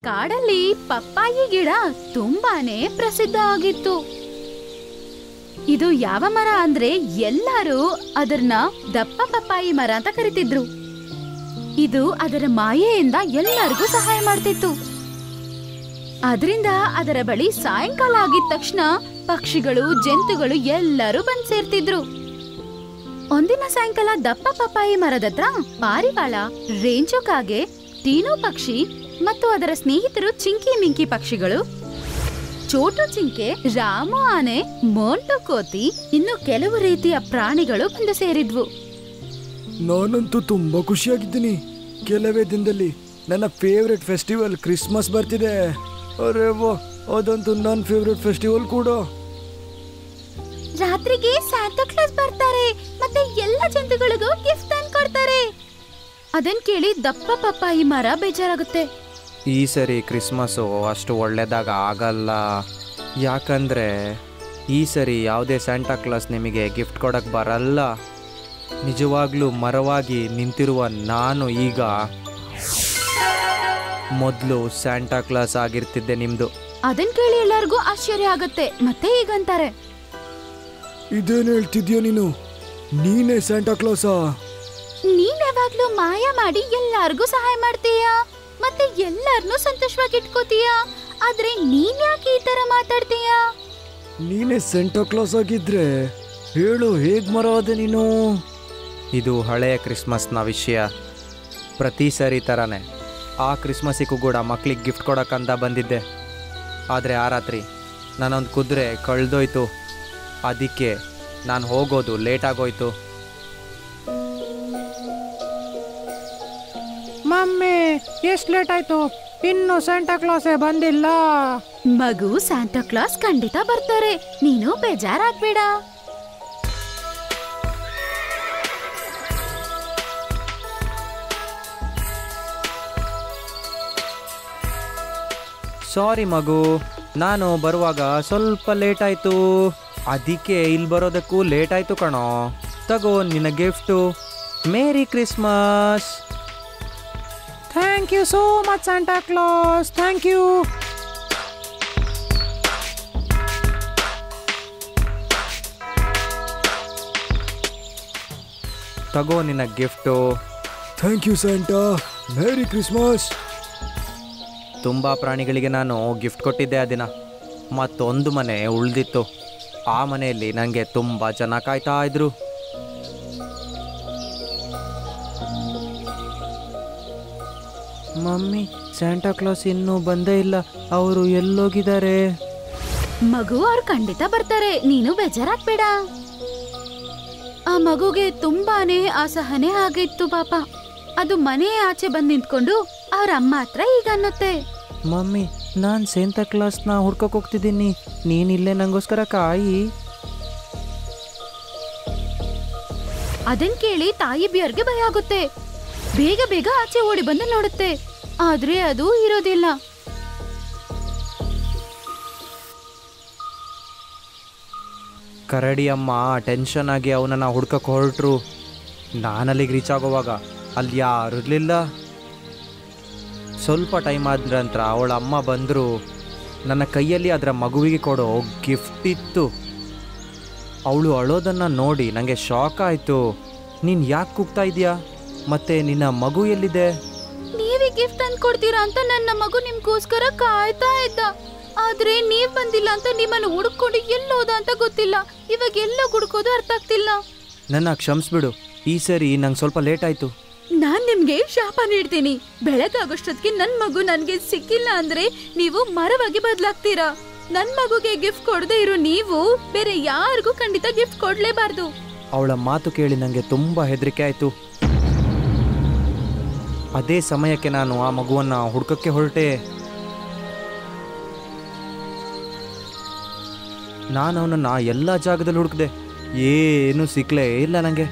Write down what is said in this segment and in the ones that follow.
ಕಾಡಲ್ಲಿ ಪಪ್ಪಾಯಿ ಗಿಡ ತುಂಬಾನೇ ಪ್ರಸಿದ್ಧ ಆಗಿತ್ತು ಇದು ಯಾವ ಮರ ಅಂದ್ರೆ ಎಲ್ಲರೂ ಅದನ್ನ ದಪ್ಪ ಪಪ್ಪಾಯಿ ಮರ ಅಂತ ಕರಿತಿದ್ರು ಇದು ಅದರ ಮಾಯೆಯಿಂದ ಎಲ್ಲರಿಗೂ ಸಹಾಯ ಮಾಡ್ತಿತ್ತು ಅದರಿಂದ ಅದರ ಬಳಿ ಸಾಯಂಕಾಲ ಆಗಿದ ತಕ್ಷಣ ಪಕ್ಷಿಗಳು ಜಂತುಗಳು ಎಲ್ಲರೂ ಬಂದ್ ಸೇರ್ತಿದ್ರು ಒಂದಿನ ಸಾಯಂಕಾಲ ದಪ್ಪ ಪಪ್ಪಾಯಿ ಮರದತ್ರ ಪಾರಿವಾಳ ರೇಂಜು ಕಾಗೆ ಟೀನು ಪಕ್ಷಿ ಮತ್ತು ಅದರ ಸ್ನೇಹಿತರು ಚಿಂಕಿ ಮಿಂಕಿ ಪಕ್ಷಿಗಳು ಚೋಟು ಚಿಂಕೆ ರಾಮು ಆನೆ ಮೋಂಟು ಕೋತಿ ಇನ್ನು ಕೆಲವು ರೀತಿಯ ಪ್ರಾಣಿಗಳು ಬಂದು ಸೇರಿದ್ವು ನಾನಂತೂ ತುಂಬಾ ಖುಷಿಯಾಗಿದ್ದೀನಿ ಕೆಲವೇ ದಿನದಲ್ಲಿ ನನ್ನ ಫೇವ್ರೆಟ್ ಫೆಸ್ಟಿವಲ್ ಕ್ರಿಸ್ಮಸ್ ಬರ್ತಿದೆ ಅರೆ ವಾ ಅದಂತೂ ನನ್ನ ಫೇವ್ರೆಟ್ ಫೆಸ್ಟಿವಲ್ ಕೂಡ ರಾತ್ರಿಗೆ ಸ್ಯಾಂಟಾ ಕ್ಲಾಸ್ ಬರ್ತಾರೆ ಮತ್ತೆ ಎಲ್ಲ ಜಂತುಗಳಿಗೂ ಗಿಫ್ಟ್ ತಂದು ಕೊಡ್ತಾರೆ ಅದನ್ ಕೇಳಿ ದಪ್ಪ ಪಪ್ಪಾಯಿ ಮರ ಬೇಜಾರಾಗುತ್ತೆ ಈ ಸರಿ ಕ್ರಿಸ್ಮಸ್ಸು ಅಷ್ಟು ಒಳ್ಳೆದಾಗ ಆಗಲ್ಲ ಯಾಕಂದರೆ ಈ ಸರಿ ಯಾವುದೇ ಸ್ಯಾಂಟಾ ಕ್ಲಾಸ್ ನಿಮಗೆ ಗಿಫ್ಟ್ ಕೊಡಕ್ಕೆ ಬರಲ್ಲ ನಿಜವಾಗ್ಲೂ ಮರವಾಗಿ ನಿಂತಿರುವ ನಾನು ಈಗ ಮೊದಲು ಸ್ಯಾಂಟಾ ಕ್ಲಾಸ್ ಆಗಿರ್ತಿದ್ದೆ ನಿಮ್ಮದು ಅದನ್ ಕೇಳಿ ಎಲ್ಲರಿಗೂ ಆಶ್ಚರ್ಯ ಆಗುತ್ತೆ ಮತ್ತೆ ಈಗಂತಾರೆ ಇದೇನು ಹೇಳ್ತಿದ್ಯಾ ನೀನು ನೀನೇ ಸ್ಯಾಂಟಾ ಕ್ಲಾಸಾ ನೀನ್ ಯಾವಾಗ್ಲೂ ಮಾಯ ಮಾಡಿ ಎಲ್ಲಾರ್ಗೂ ಸಹಾಯ ಮಾಡ್ತೀಯಾ ಮತ್ತೆ ಎಲ್ಲಾರ್ನೂ ಸಂತೋಷವಾಗಿ ಇಟ್ಕೋತೀಯಾ ಆದ್ರೆ ನೀನ್ ಯಾಕೆ ಈ ತರ ಮಾತಾಡ್ತೀಯಾ ನೀನೇ ಸೆಂಟಾ ಕ್ಲಾಸ್ ಆಗಿದ್ರೆ ಹೇಳು ಹೇಗ್ ಮರ ಆದೆ ನೀನು ಇದು ಹಳೆಯ ಕ್ರಿಸ್ಮಸ್ನ ವಿಷಯ ಪ್ರತಿ ಸರಿ ಥರನೇ ಆ ಕ್ರಿಸ್ಮಸ್ಸಿಗೂ ಕೂಡ ಮಕ್ಳಿಗೆ ಗಿಫ್ಟ್ ಕೊಡೋಕ್ಕಂತ ಬಂದಿದ್ದೆ ಆದರೆ ಆ ರಾತ್ರಿ ನಾನೊಂದು ಕುದುರೆ ಕಳೆದೋಯ್ತು ಅದಕ್ಕೆ ನಾನು ಹೋಗೋದು ಲೇಟ್ ಆಗೋಯ್ತು ಮಮ್ಮಿ ಎಷ್ಟು ಲೇಟ್ ಆಯ್ತು ಇನ್ನು ಸ್ಯಾಂಟಾ ಕ್ಲಾಸೇ ಬಂದಿಲ್ಲ ಮಗು ಸ್ಯಾಂಟಾ ಕ್ಲಾಸ್ ಖಂಡಿತ ಬರ್ತಾರೆ ನೀನು ಬೇಜಾರಾಗ್ಬೇಡ ಸಾರಿ ಮಗು ನಾನು ಬರುವಾಗ ಸ್ವಲ್ಪ ಲೇಟ್ ಆಯಿತು ಅದಕ್ಕೆ ಇಲ್ಲಿ ಬರೋದಕ್ಕೂ ಲೇಟ್ ಆಯಿತು ಕಣೋ ತಗೋ ನಿನ್ನ gift merry Christmas thank you so much Santa Claus thank you ತಗೋ ನಿನ್ನ gift thank you Santa merry Christmas ತುಂಬ ಪ್ರಾಣಿಗಳಿಗೆ ನಾನು ಗಿಫ್ಟ್ ಕೊಟ್ಟಿದ್ದೆ ಆ ದಿನ ಮತ್ತೊಂದು ಮನೆ ಉಳಿದಿತ್ತು ಆ ಮನೆಯಲ್ಲಿ ನನಗೆ ತುಂಬ ಜನ ಕಾಯ್ತಾ ಇದ್ರು ಮಮ್ಮಿ ಸ್ಯಾಂಟಾ ಕ್ಲಾಸ್ ಇನ್ನೂ ಬಂದೇ ಇಲ್ಲ ಅವರು ಎಲ್ಲೋಗಿದ್ದಾರೆ ಮಗು ಅವ್ರು ಖಂಡಿತ ಬರ್ತಾರೆ ನೀನು ಬೇಜಾರಾಗ್ಬೇಡ ಆ ಮಗುಗೆ ತುಂಬಾನೇ ಅಸಹನೆ ಆಗಿತ್ತು ಪಾಪ ಅದು ಮನೆ ಆಚೆ ಬಂದ್ ನಿಂತ್ಕೊಂಡು ಅವ್ರ ಅಮ್ಮ ಹತ್ರ ಈಗ ಅನ್ನುತ್ತೆ ಮಮ್ಮಿ ನಾನು ಸೇಂತಾ ಕ್ಲಾಸ್ನ ಹುಡ್ಕೋಕೆ ಹೋಗ್ತಿದ್ದೀನಿ ನೀನಿಲ್ಲೇ ನಂಗೋಸ್ಕರ ಕಾಯಿ ಅದನ್ ಕೇಳಿ ತಾಯಿ ಬಿಯರ್ಗೆ ಭಯ ಆಗುತ್ತೆ ಬೇಗ ಬೇಗ ಆಚೆ ಓಡಿ ಬಂದು ನೋಡುತ್ತೆ ಆದ್ರೆ ಅದು ಇರೋದಿಲ್ಲ ಕರಡಿ ಅಮ್ಮ ಟೆನ್ಷನ್ ಆಗಿ ಅವನನ್ನು ಹುಡ್ಕಕ್ಕೆ ಹೊರಟ್ರು ನಾನಲ್ಲಿಗೆ ರೀಚ್ ಆಗೋವಾಗ ಅಲ್ಲಿ ಯಾರು ಇರಲಿಲ್ಲ ಸ್ವಲ್ಪ ಟೈಮ್ ಆದ ನಂತರ ಅವಳ ಅಮ್ಮ ಬಂದರು ನನ್ನ ಕೈಯಲ್ಲಿ ಅದರ ಮಗುವಿಗೆ ಕೊಡೋ ಗಿಫ್ಟ್ ಇತ್ತು ಅವಳು ಅಳೋದನ್ನು ನೋಡಿ ನನಗೆ ಶಾಕ್ ಆಯಿತು ನೀನು ಯಾಕೆ ಕೂಗ್ತಾ ಇದೀಯಾ ಮತ್ತೆ ನಿನ್ನ ಮಗು ಎಲ್ಲಿದೆ ನೀವೇ ಗಿಫ್ಟ್ ತಂದು ಕೊಡ್ತೀರಾ ಅಂತ ನನ್ನ ಮಗು ನಿಮ್ಗೋಸ್ಕರ ಕಾಯ್ತಾ ಇದ್ದ ಆದ್ರೆ ನೀವ್ ಬಂದಿಲ್ಲ ಅಂತ ನಿಮ್ಮನ್ನು ಹುಡುಕೊಂಡು ಎಲ್ಲೋದ ಅಂತ ಗೊತ್ತಿಲ್ಲ ಇವಾಗ ಎಲ್ಲ ಹುಡುಕೋದು ಅರ್ಥ ಆಗ್ತಿಲ್ಲ ನನ್ನ ಕ್ಷಮಿಸ್ಬಿಡು ಈ ಸರಿ ನಂಗೆ ಸ್ವಲ್ಪ ಲೇಟ್ ಆಯಿತು ನಾನ್ ನಿಮ್ಗೆ ಶಾಪ ನೀಡ್ತೀನಿ ಬೆಳಗಾಗೋಷ್ಟೊತ್ತಿಗೆ ನನ್ ಮಗು ನನ್ಗೆ ಸಿಕ್ಕಿಲ್ಲ ಅಂದ್ರೆ ನೀವು ಮರವಾಗಿ ಬದಲಾಗ್ತೀರಾ ನನ್ ಮಗುಗೆ ಗಿಫ್ಟ್ ಕೊಡದೆ ಇರೋ ನೀವು ಬೇರೆ ಯಾರಿಗೂ ಖಂಡಿತ ಗಿಫ್ಟ್ ಕೊಡ್ಲೇಬಾರ್ದು ಅವಳ ಮಾತು ಕೇಳಿ ನನಗೆ ತುಂಬ ಹೆದರಿಕೆ ಆಯಿತು ಅದೇ ಸಮಯಕ್ಕೆ ನಾನು ಆ ಮಗುವನ್ನು ಹುಡ್ಕಕ್ಕೆ ಹೊರಟೆ ನಾನು ಅವನನ್ನು ಎಲ್ಲ ಜಾಗದಲ್ಲಿ ಹುಡುಕಿದೆ ಏನೂ ಸಿಕ್ಕಲೇ ಇಲ್ಲ ನನಗೆ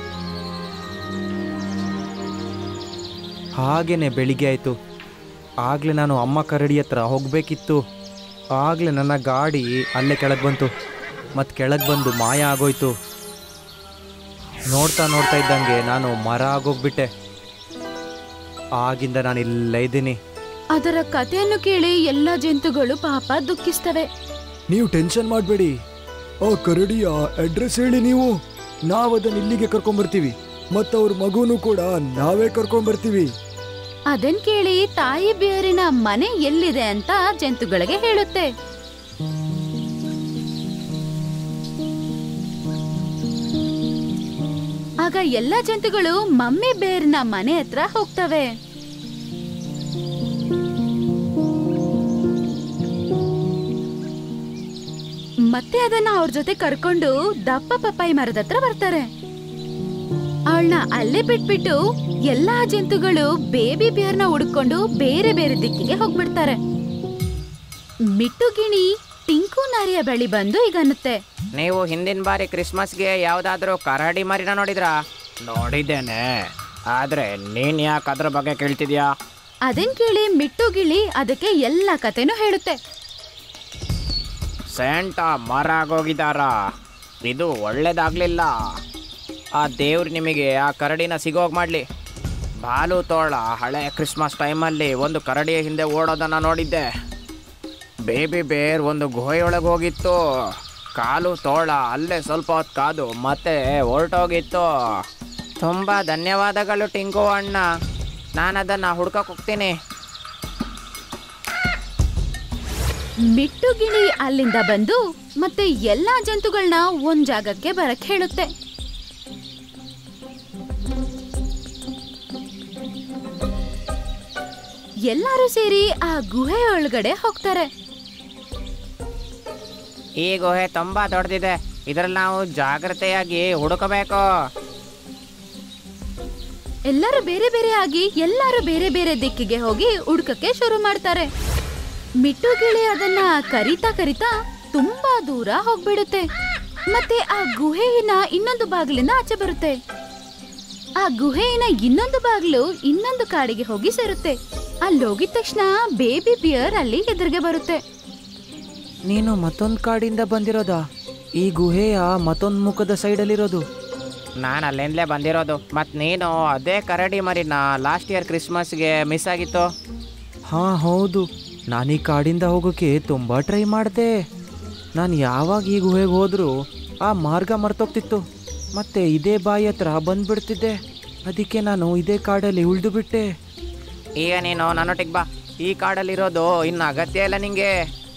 ಹಾಗೇನೆ ಬೆಳಿಗ್ಗೆ ಆಯಿತು ಆಗಲೇ ನಾನು ಅಮ್ಮ ಕರಡಿ ಹತ್ರ ಹೋಗಬೇಕಿತ್ತು ಆಗಲೇ ನನ್ನ ಗಾಡಿ ಅಲ್ಲೇ ಕೆಳಗೆ ಬಂತು ಮತ್ತು ಕೆಳಗೆ ಬಂದು ಮಾಯ ಆಗೋಯ್ತು ನೋಡ್ತಾ ನೋಡ್ತಾ ಇದ್ದಂಗೆ ನಾನು ಮರ ಆಗೋಗ್ಬಿಟ್ಟೆ ಆಗಿಂದ ನಾನು ಇಲ್ಲೇ ಇದ್ದೀನಿ ಅದರ ಕಥೆಯನ್ನು ಕೇಳಿ ಎಲ್ಲ ಜಂತುಗಳು ಪಾಪ ದುಃಖಿಸ್ತವೆ ನೀವು ಟೆನ್ಷನ್ ಮಾಡಬೇಡಿ ಆ ಕರಡಿಯ ಅಡ್ರೆಸ್ ಹೇಳಿ ನೀವು ನಾವು ಅದನ್ನ ಇಲ್ಲಿಗೆ ಕರ್ಕೊಂಡ್ಬರ್ತೀವಿ ಮತ್ತು ಅವ್ರ ಮಗುನು ಕೂಡ ನಾವೇ ಕರ್ಕೊಂಡ್ಬರ್ತೀವಿ ಅದನ್ ಕೇಳಿ ತಾಯಿ ಬೇರಿನ ಮನೆ ಎಲ್ಲಿದೆ ಅಂತ ಜಂತುಗಳಿಗೆ ಹೇಳುತ್ತೆ ಆಗ ಎಲ್ಲ ಜಂತುಗಳು ಮಮ್ಮಿ ಬೇರ್ನ ಮನೆ ಹತ್ರ ಹೋಗ್ತವೆ ಮತ್ತೆ ಅದನ್ನ ಅವ್ರ ಜೊತೆ ಕರ್ಕೊಂಡು ದಪ್ಪ ಪಪ್ಪಾಯಿ ಮರದ ಹತ್ರ ಬರ್ತಾರೆ ಅವಳನ್ನ ಅಲ್ಲೇ ಬಿಟ್ಬಿಟ್ಟು ಎಲ್ಲಾ ಜಂತುಗಳು ಬೇಬಿ ಬಿಯರ್ನ ಹುಡ್ಕೊಂಡು ಬೇರೆ ಬೇರೆ ದಿಕ್ಕಿಗೆ ಹೋಗ್ಬಿಡ್ತಾರೆ ಮಿಟ್ಟು ಗಿಣಿ ಟಿಂಕು ನಾರಿಯ ಬಳಿ ಬಂದು ಈಗ ಅನ್ನುತ್ತೆ ನೀವು ಹಿಂದಿನ ಬಾರಿ ಕ್ರಿಸ್ಮಸ್ಗೆ ಯಾವುದಾದ್ರೂ ಕರಡಿ ಮರಿನ ನೋಡಿದ್ರಾ ನೋಡಿದ್ದೇನೆ ಆದರೆ ನೀನು ಯಾಕೆ ಅದ್ರ ಬಗ್ಗೆ ಕೇಳ್ತಿದ್ಯಾ ಅದನ್ ಕೇಳಿ ಮಿಟ್ಟು ಗಿಳಿ ಅದಕ್ಕೆ ಎಲ್ಲ ಕತೆನೂ ಹೇಳುತ್ತೆ ಸೆಂಟಾ ಮರ ಆಗೋಗಿದಾರ ಇದು ಒಳ್ಳೇದಾಗ್ಲಿಲ್ಲ ಆ ದೇವ್ರು ನಿಮಗೆ ಆ ಕರಡಿನ ಸಿಗೋಗ್ ಮಾಡಲಿ ಬಾಲು ತೋಳ ಹಳೆ ಕ್ರಿಸ್ಮಸ್ ಟೈಮಲ್ಲಿ ಒಂದು ಕರಡಿಯ ಹಿಂದೆ ಓಡೋದನ್ನು ನೋಡಿದ್ದೆ ಬೇಬಿ ಬೇರ್ ಒಂದು ಗುಹೆಯೊಳಗೆ ಹೋಗಿತ್ತು ಕಾಲು ತೋಳ ಅಲ್ಲೇ ಸ್ವಲ್ಪ ಹೊತ್ತು ಕಾದು ಮತ್ತೆ ಹೊರಟೋಗಿತ್ತು ತುಂಬ ಧನ್ಯವಾದಗಳು ಟಿಂಕು ಅಣ್ಣ ನಾನು ಅದನ್ನು ಹುಡ್ಕಕ್ಕೆ ಹೋಗ್ತೀನಿ ಮಿಟ್ಟು ಗಿಳಿ ಅಲ್ಲಿಂದ ಬಂದು ಮತ್ತೆ ಎಲ್ಲಾ ಜಂತುಗಳನ್ನ ಒಂದ್ ಜಾಗಕ್ಕೆ ಬರಕ್ ಹೇಳುತ್ತೆ ಎಲ್ಲರೂ ಸೇರಿ ಆ ಗುಹೆ ಒಳಗಡೆ ಹೋಗ್ತಾರೆ ಈ ಗುಹೆ ತುಂಬ ದೊಡ್ಡದಿದೆ ಇದರಲ್ಲಿ ನಾವು ಜಾಗ್ರತೆಯಾಗಿ ಹುಡುಕಬೇಕು ಎಲ್ಲರೂ ಬೇರೆ ಬೇರೆ ಆಗಿ ಎಲ್ಲರೂ ಬೇರೆ ಬೇರೆ ದಿಕ್ಕಿಗೆ ಹೋಗಿ ಹುಡ್ಕಕ್ಕೆ ಶುರು ಮಾಡ್ತಾರೆ ಮಿಟ್ಟು ಗಿಳಿ ಅದನ್ನ ಕರಿತಾ ಕರಿತಾ ತುಂಬಾ ದೂರ ಹೋಗ್ಬಿಡುತ್ತೆ ಮತ್ತೆ ಆ ಗುಹೆಯಿನ ಇನ್ನೊಂದು ಬಾಗಿಲಿಂದ ಆಚೆ ಬರುತ್ತೆ ಆ ಗುಹೆಯಿನ ಇನ್ನೊಂದು ಬಾಗಿಲು ಇನ್ನೊಂದು ಕಾಡಿಗೆ ಹೋಗಿ ಸೇರುತ್ತೆ ಅಲ್ಲಿ ಹೋಗಿದ ತಕ್ಷಣ ಬೇಬಿ ಬಿಯರ್ ಅಲ್ಲಿ ಎದುರಿಗೆ ಬರುತ್ತೆ ನೀನು ಮತ್ತೊಂದು ಕಾಡಿಂದ ಬಂದಿರೋದಾ ಈ ಗುಹೆಯ ಮತ್ತೊಂದು ಮುಖದ ಸೈಡಲ್ಲಿರೋದು ನಾನು ಅಲ್ಲಿಂದಲೇ ಬಂದಿರೋದು ಮತ್ತು ನೀನು ಅದೇ ಕರಡಿ ಮರಿನ ಲಾಸ್ಟ್ ಇಯರ್ ಕ್ರಿಸ್ಮಸ್ಗೆ ಮಿಸ್ ಆಗಿತ್ತು ಹಾಂ ಹೌದು ನಾನು ಈ ಕಾಡಿಂದ ಹೋಗೋಕ್ಕೆ ತುಂಬ ಟ್ರೈ ಮಾಡಿದೆ ನಾನು ಯಾವಾಗ ಈ ಗುಹೆಗೆ ಹೋದರೂ ಆ ಮಾರ್ಗ ಮರ್ತೋಗ್ತಿತ್ತು ಮತ್ತೆ ಇದೇ ಬಾಯಿ ಹತ್ರ ಬಂದ್ಬಿಡ್ತಿದ್ದೆ ಅದಕ್ಕೆ ನಾನು ಇದೇ ಕಾಡಲ್ಲಿ ಉಳಿದು ಬಿಟ್ಟೆ ಈಗ ನೀನು ನನ್ನೊಟ್ಟಿಗೆ ಬಾ ಈ ಕಾಡಲ್ಲಿರೋದು ಇನ್ನು ಅಗತ್ಯ ಇಲ್ಲ ನಿಂಗೆ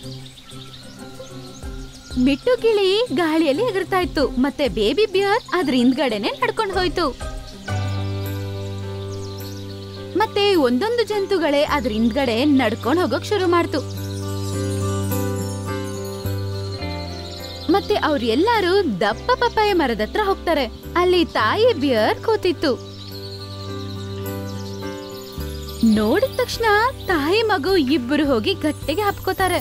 ಮಿಟ್ಟು ಗಿಳಿ ಗಾಳಿಯಲ್ಲಿ ಎಗರ್ತಾ ಇತ್ತು ಮತ್ತೆ ಬೇಬಿ ಬಿಯರ್ ಅದ್ರ ಹಿಂದ್ಗಡೆನೆ ನಡ್ಕೊಂಡು ಹೋಯ್ತು ಮತ್ತೆ ಒಂದೊಂದು ಜಂತುಗಳೇ ಅದ್ರ ಹಿಂದ್ಗಡೆ ನಡ್ಕೊಂಡು ಹೋಗೋಕ್ ಶುರು ಮಾಡ್ತು ಮತ್ತೆ ಅವ್ರೆಲ್ಲಾರು ದಪ್ಪ ಪಪ್ಪಾಯ ಮರದ ಹತ್ರ ಹೋಗ್ತಾರೆ ಅಲ್ಲಿ ತಾಯಿ ಬಿಯರ್ ಕೂತಿತ್ತು ನೋಡಿದ ತಕ್ಷಣ ತಾಯಿ ಮಗು ಇಬ್ಬರು ಹೋಗಿ ಗಟ್ಟಿಗೆ ಹಪ್ಕೋತಾರೆ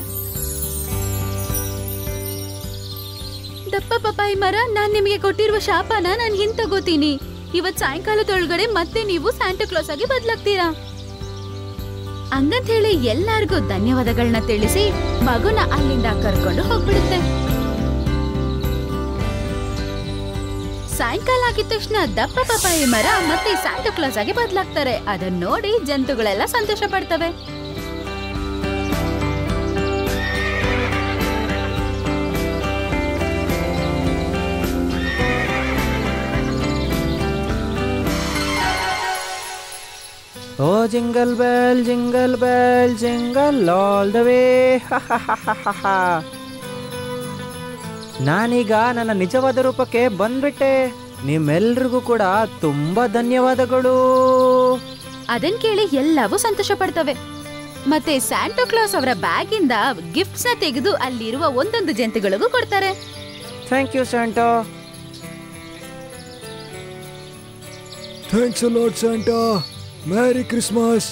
ದಪ್ಪ ಪಪ್ಪಾಯಿ ಮರ ನಾನ್ ನಿಮಗೆ ಕೊಟ್ಟಿರುವ ಶಾಪನ ನಾನು ಹಿಂತಗೋತೀನಿ ಇವತ್ ಸಾಯಂಕಾಲದೊಳಗಡೆ ಮತ್ತೆ ನೀವು ಸ್ಯಾಂಟಾ ಕ್ಲಾಸ್ ಆಗಿ ಬದ್ಲಾಗ್ತೀರಾ ಹಂಗಂತ ಹೇಳಿ ಎಲ್ಲಾರ್ಗೂ ಧನ್ಯವಾದಗಳನ್ನ ತಿಳಿಸಿ ಮಗುನ ಅಲ್ಲಿಂದ ಕರ್ಕೊಂಡು ಹೋಗ್ಬಿಡುತ್ತೆ ಸಾಯಂಕಾಲ ಆಗಿದ ತಕ್ಷಣ ದಪ್ಪ ಪಪ್ಪಾಯಿ ಮರ ಮತ್ತೆ ಸ್ಯಾಂಟಾ ಕ್ಲಾಸ್ ಆಗಿ ಬದ್ಲಾಗ್ತಾರೆ ಅದನ್ನ ನೋಡಿ ಜಂತುಗಳೆಲ್ಲ ಸಂತೋಷ ಪಡ್ತವೆ oh jingle bell jingle bell jingle all the way ನಾನೀಗ ನನ್ನ ನಿಜವಾದ ರೂಪಕ್ಕೆ ಬಂದ್ಬಿಟ್ಟೆ ನಿಮ್ಮೆಲ್ರಿಗೂ ಕೂಡ ತುಂಬಾ ಧನ್ಯವಾದಗಳು ಅದನ್ ಕೇಳಿ ಎಲ್ಲವೂ ಸಂತೋಷ ಪಡ್ತವೆ ಮತ್ತೆ ಸ್ಯಾಂಟಾ ಕ್ಲಾಸ್ ಅವರ ಬ್ಯಾಗ್ ಇಂದ ಗಿಫ್ಟ್ಸ್ ನ ತೆಗೆದು ಅಲ್ಲಿರುವ ಒಂದೊಂದು ಜಂತುಗಳಿಗೂ ಕೊಡ್ತಾರೆ thank you Santa thanks Lord Santa merry Christmas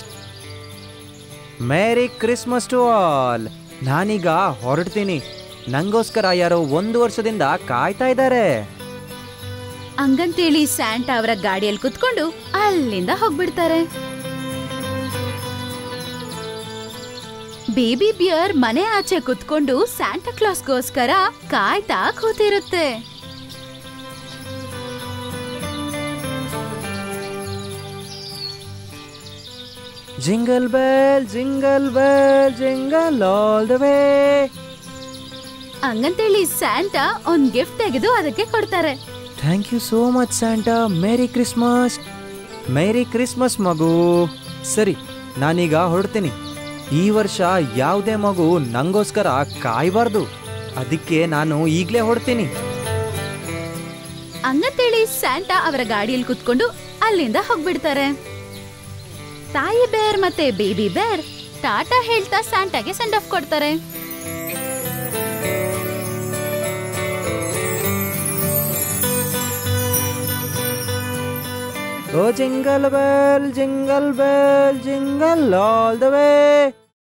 merry Christmas to all ನಾನೀಗ ಹೊರಡ್ತೀನಿ ನಂಗೋಸ್ಕರ ಯಾರೋ ಒಂದು ವರ್ಷದಿಂದ ಕಾಯ್ತಾ ಇದ್ದಾರೆ ಹಂಗಂತೇಳಿ ಸ್ಯಾಂಟಾ ಅವರ ಗಾಡಿಯಲ್ಲಿ ಕುತ್ಕೊಂಡು ಅಲ್ಲಿಂದ ಹೋಗ್ಬಿಡ್ತಾರೆ ಬೇಬಿ ಬಿಯರ್ ಮನೆ ಆಚೆ ಕುತ್ಕೊಂಡು ಸ್ಯಾಂಟಾ ಕ್ಲಾಸ್ಗೋಸ್ಕರ ಕಾಯ್ತಾ ಕೂತಿರುತ್ತೆ jingle bell jingle bell jingle all the way ಹಂಗಂತೇಳಿ ಸ್ಯಾಂಟಾ ಒಂದ್ ಗಿಫ್ಟ್ ತೆಗೆದು ಅದಕ್ಕೆ ಕೊಡ್ತಾರೆ thank you so much Santa merry Christmas merry Christmas ಮಗು ಸರಿ ನಾನೀಗ ಹೊರಡ್ತೀನಿ ಈ ವರ್ಷ ಯಾವುದೇ ಮಗು ನಂಗೋಸ್ಕರ ಕಾಯಬಾರ್ದು ಅದಕ್ಕೆ ನಾನು ಈಗಲೇ ಹೊರಡ್ತೀನಿ ಹಂಗಂತೇಳಿ ಸ್ಯಾಂಟಾ ಅವರ ಗಾಡಿಯಲ್ಲಿ ಕುತ್ಕೊಂಡು ಅಲ್ಲಿಂದ ಹೋಗ್ಬಿಡ್ತಾರೆ ತಾಯಿ ಬೇರ್ ಮತ್ತೆ ಬೇಬಿ ಬೇರ್ ಟಾಟಾ ಹೇಳ್ತಾ ಸ್ಯಾಂಟಾಗೆ ಸೆಂಡ್ ಆಫ್ ಕೊಡ್ತಾರೆ oh jingle bell jingle bell jingle all the way